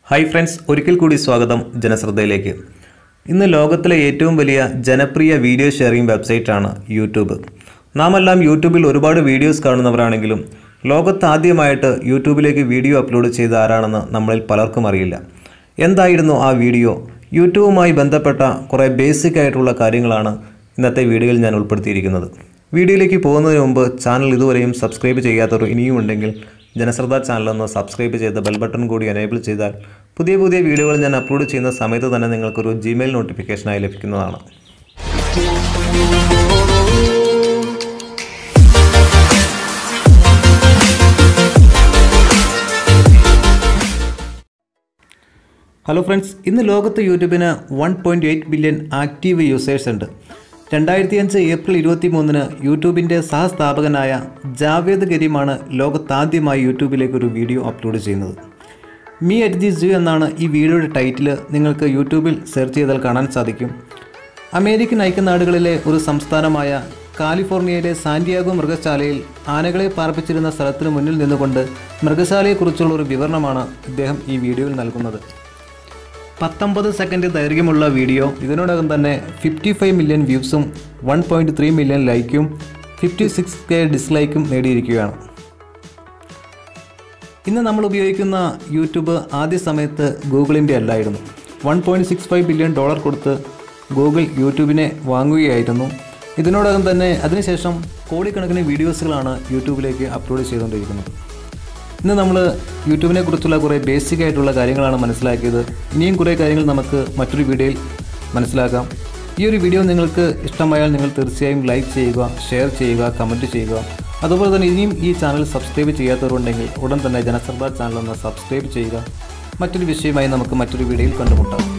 hi friends ഒരിക്കൽ കൂടി സ്വാഗതം ജനശ്രദ്ധയിലേക്ക് ഇന്ന് ലോകത്തിലെ ഏറ്റവും വലിയ ജനപ്രിയ വീഡിയോ ഷെയറിംഗ് വെബ്സൈറ്റാണ് യൂട്യൂബ് നാം എല്ലാം യൂട്യൂബിൽ ഒരുപാട് വീഡിയോസ് കാണുന്നവരാണെങ്കിലും ലോകത്ത് ആദ്യമായിട്ട് യൂട്യൂബിലേക്ക് വീഡിയോ അപ്ലോഡ് ചെയ്ത ആരാണെന്ന് നമ്മളിൽ പലർക്കും അറിയില്ല എന്തായിരുന്നു ആ വീഡിയോ യൂട്യൂബുമായി ബന്ധപ്പെട്ട കുറേ ബേസിക് ആയിട്ടുള്ള കാര്യങ്ങളാണ് ഇന്നത്തെ വീഡിയോയിൽ ഞാൻ ഉൾപ്പെടുത്തിയിരിക്കുന്നത് വീഡിയോയിലേക്ക് പോകുന്നതിന് മുമ്പ് ചാനൽ ഇതുവരെയും സബ്സ്ക്രൈബ് ചെയ്യാത്തവർ ഇനിയും ഉണ്ടെങ്കിൽ ജനശ്രദ്ധ ചാനൽ ഒന്ന് സബ്സ്ക്രൈബ് ചെയ്ത് ബെൽ ബട്ടൺ കൂടി എനേബിൾ ചെയ്താൽ പുതിയ പുതിയ വീഡിയോകൾ ഞാൻ അപ്ലോഡ് ചെയ്യുന്ന സമയത്ത് തന്നെ നിങ്ങൾക്കൊരു ജിമെയിൽ നോട്ടിഫിക്കേഷനായി ലഭിക്കുന്നതാണ് ഹലോ ഫ്രണ്ട്സ് ഇന്ന് ലോകത്ത് യൂട്യൂബിന് one point eight billion active users ഉണ്ട് രണ്ടായിരത്തി അഞ്ച് ഏപ്രിൽ ഇരുപത്തി മൂന്നിന് യൂട്യൂബിൻ്റെ സഹസ്ഥാപകനായ ജാവേദ് കരീമാണ് ലോകത്താദ്യമായി യൂട്യൂബിലേക്ക് ഒരു വീഡിയോ അപ്ലോഡ് ചെയ്യുന്നത് മീ അറ്റ് ദി സൂ എന്നാണ് ഈ വീഡിയോയുടെ ടൈറ്റിൽ നിങ്ങൾക്ക് യൂട്യൂബിൽ സെർച്ച് ചെയ്താൽ കാണാൻ സാധിക്കും അമേരിക്കൻ ഐക്യനാടുകളിലെ ഒരു സംസ്ഥാനമായ കാലിഫോർണിയയിലെ സാന്റിയാഗോ മൃഗശാലയിൽ ആനകളെ പാർപ്പിച്ചിരുന്ന സ്ഥലത്തിന് മുന്നിൽ നിന്നുകൊണ്ട് മൃഗശാലയെക്കുറിച്ചുള്ള ഒരു വിവരണമാണ് ഇദ്ദേഹം ഈ വീഡിയോയിൽ നൽകുന്നത് പത്തൊമ്പത് സെക്കൻഡ് ദൈർഘ്യമുള്ള വീഡിയോ ഇതിനോടകം തന്നെ ഫിഫ്റ്റി ഫൈവ് മില്യൺ വ്യൂസും വൺ പോയിൻറ്റ് ത്രീ മില്യൺ ലൈക്കും ഫിഫ്റ്റി സിക്സ് കെ ഡിസ്ലൈക്കും നേടിയിരിക്കുകയാണ് ഇന്ന് നമ്മൾ ഉപയോഗിക്കുന്ന യൂട്യൂബ് ആദ്യ സമയത്ത് ഗൂഗിളിൻ്റെ അല്ലായിരുന്നു one point six five billion dollar കൊടുത്ത് ഗൂഗിൾ യൂട്യൂബിനെ വാങ്ങുകയായിരുന്നു ഇതിനോടകം തന്നെ അതിനുശേഷം കോടിക്കണക്കിന് വീഡിയോസുകളാണ് യൂട്യൂബിലേക്ക് അപ്ലോഡ് ചെയ്തുകൊണ്ടിരിക്കുന്നത് ഇന്ന് നമ്മൾ യൂട്യൂബിനെ കുറിച്ചുള്ള കുറേ ബേസിക് ആയിട്ടുള്ള കാര്യങ്ങളാണ് മനസ്സിലാക്കിയത് ഇനിയും കുറേ കാര്യങ്ങൾ നമുക്ക് മറ്റൊരു വീഡിയോയിൽ മനസ്സിലാക്കാം ഈ ഒരു വീഡിയോ നിങ്ങൾക്ക് ഇഷ്ടമായാൽ നിങ്ങൾ തീർച്ചയായും ലൈക്ക് ചെയ്യുക ഷെയർ ചെയ്യുക കമൻറ്റ് ചെയ്യുക അതുപോലെ തന്നെ ഇനിയും ഈ ചാനൽ സബ്സ്ക്രൈബ് ചെയ്യാത്തവരുണ്ടെങ്കിൽ ഉടൻ തന്നെ ജനശ്രദ്ധ ചാനൽ ഒന്ന് സബ്സ്ക്രൈബ് ചെയ്യുക മറ്റൊരു വിഷയമായി നമുക്ക് മറ്റൊരു വീഡിയോയിൽ കണ്ടുമുട്ടാം